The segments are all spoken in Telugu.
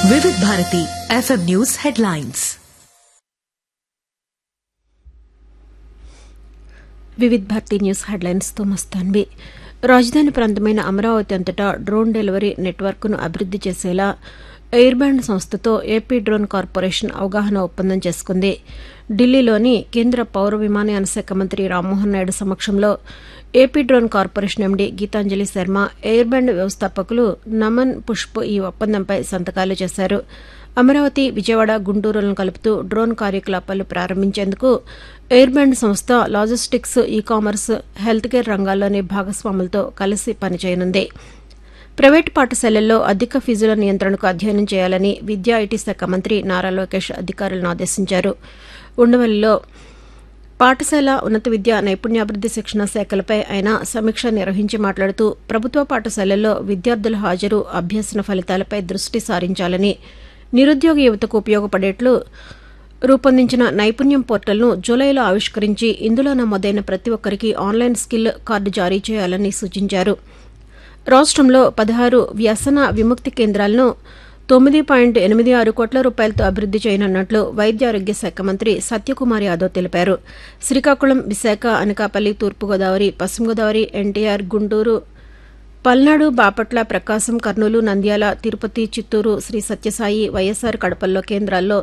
వివిధ Bharati FM news headlines Vividh Bharati news హెడ్లైన్స్తో మస్తాన్వి రాజధాని ప్రాంతమైన అమరావతి అంతటా డ్రోన్ డెలివరీ నెట్వర్క్ను అభివృద్ది చేసేలా ఎయిర్బ్యాండ్ సంస్థతో ఏపీ డ్రోన్ కార్పొరేషన్ అవగాహన ఒప్పందం చేసుకుంది ఢిల్లీలోని కేంద్ర పౌర విమానయాన శాఖ మంత్రి రామ్మోహన్ నాయుడు సమక్షంలో AP drone corporation MD Geethanjali Sharma Airbound వ్యవస్థాపకులు నమన్ పుష్ప్ ఈ ఒప్పందంపై సంతకాలు చేశారు అమరావతి విజయవాడ గుంటూరులను కలుపుతూ డ్రోన్ కార్యకలాపాలు ప్రారంభించేందుకు ఎయిర్బ్యాండ్ సంస్థ logistics e commerce health care రంగాల్లోని భాగస్వాములతో కలిసి పనిచేయనుంది ప్రైవేటు పాఠశాలల్లో అధిక ఫీజుల నియంత్రణకు అధ్యయనం చేయాలని విద్యా ఐటీ శాఖ మంత్రి నారా లోకేష్ అధికారులను ఆదేశించారు ఉండవల్లిలో పాఠశాల ఉన్నత విద్య నైపుణ్యాభివృద్ది శిక్షణ శాఖలపై ఆయన సమీక్ష నిర్వహించి మాట్లాడుతూ ప్రభుత్వ పాఠశాలల్లో విద్యార్థుల హాజరు అభ్యసన ఫలితాలపై దృష్టి సారించాలని నిరుద్యోగ యువతకు ఉపయోగపడేట్లు రూపొందించిన నైపుణ్యం పోర్టల్ను జూలైలో ఆవిష్కరించి ఇందులో నమోదైన ప్రతి ఒక్కరికి ఆన్లైన్ స్కిల్ కార్డు జారీ చేయాలని సూచించారు రాష్టంలో పదహారు వ్యసన విముక్తి కేంద్రాలను తొమ్మిది పాయింట్ ఎనిమిది ఆరు కోట్ల రూపాయలతో అభివృద్ది చేయనున్నట్లు వైద్య ఆరోగ్య శాఖ మంత్రి సత్యకుమార్ యాదవ్ తెలిపారు శ్రీకాకుళం విశాఖ అనకాపల్లి తూర్పుగోదావరి పశ్చిమ గోదావరి ఎన్టీఆర్ గుంటూరు పల్నాడు బాపట్ల ప్రకాశం కర్నూలు నంద్యాల తిరుపతి చిత్తూరు శ్రీ సత్యసాయి వైఎస్సార్ కడపల్లో కేంద్రాల్లో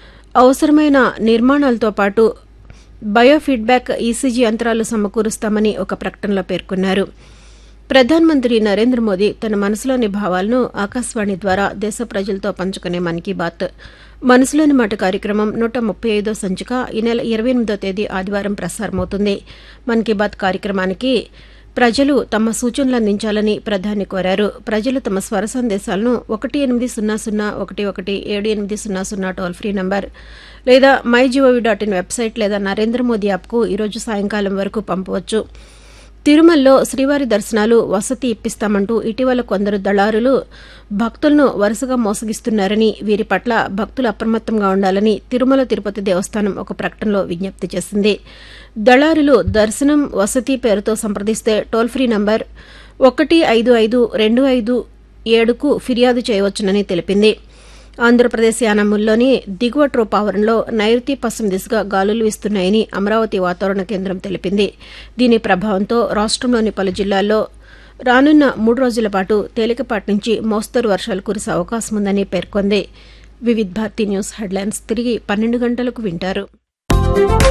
అవసరమైన నిర్మాణాలతో పాటు బయోఫీడ్బ్యాక్ ఈసీజీ యంత్రాలు సమకూరుస్తామని ఒక ప్రకటనలో పేర్కొన్నారు ప్రధానమంత్రి నరేంద్ర మోదీ తన మనసులోని భావాలను ఆకాశవాణి ద్వారా దేశ ప్రజలతో పంచుకునే మన్ కీ బాత్ మనసులోని మాట కార్యక్రమం నూట ముప్పై ఐదో సంచిక ఈ నెల ఇరవై ఎనిమిదో తేదీ ఆదివారం ప్రసారమవుతుంది మన్ కీ బాత్ కార్యక్రమానికి ప్రజలు తమ సూచనలు అందించాలని ప్రధాని కోరారు ప్రజలు తమ స్వర సందేశాలను ఒకటి ఎనిమిది సున్నా సున్నా ఒకటి ఒకటి ఏడు ఎనిమిది సున్నా సున్నా టోల్ ఫ్రీ నంబర్ లేదా my GOV dot in website లేదా నరేంద్ర మోదీ యాప్కు ఈరోజు సాయంకాలం వరకు పంపవచ్చు తిరుమలలో శ్రీవారి దర్శనాలు వసతి ఇప్పిస్తామంటూ ఇటీవల కొందరు దళారులు భక్తులను వరుసగా మోసగిస్తున్నారని వీరి పట్ల భక్తులు అప్రమత్తంగా ఉండాలని తిరుమల తిరుపతి దేవస్థానం ఒక ప్రకటనలో విజ్ఞప్తి చేసింది దళారులు దర్శనం వసతి పేరుతో సంప్రదిస్తే టోల్ ఫ్రీ నంబర్ ఒకటి ఐదు ఐదు రెండు ఐదు ఏడుకు ఫిర్యాదు చేయవచ్చునని తెలిపింది ఆంధ్రప్రదేశ్ యానముల్లోని దిగువ ట్రోపావరంలో నైరుతి పశ్చిమ దిశగా గాలులు వీస్తున్నాయని అమరావతి వాతావరణ కేంద్రం తెలిపింది దీని ప్రభావంతో రాష్టంలోని పలు జిల్లాల్లో రానున్న మూడు రోజుల పాటు తేలికపాటి నుంచి మోస్తరు వర్షాలు కురిసే అవకాశం ఉందని పేర్కొంది వివిధ్ భారతి న్యూస్ హెడ్లైన్స్ తిరిగి పన్నెండు గంటలకు వింటారు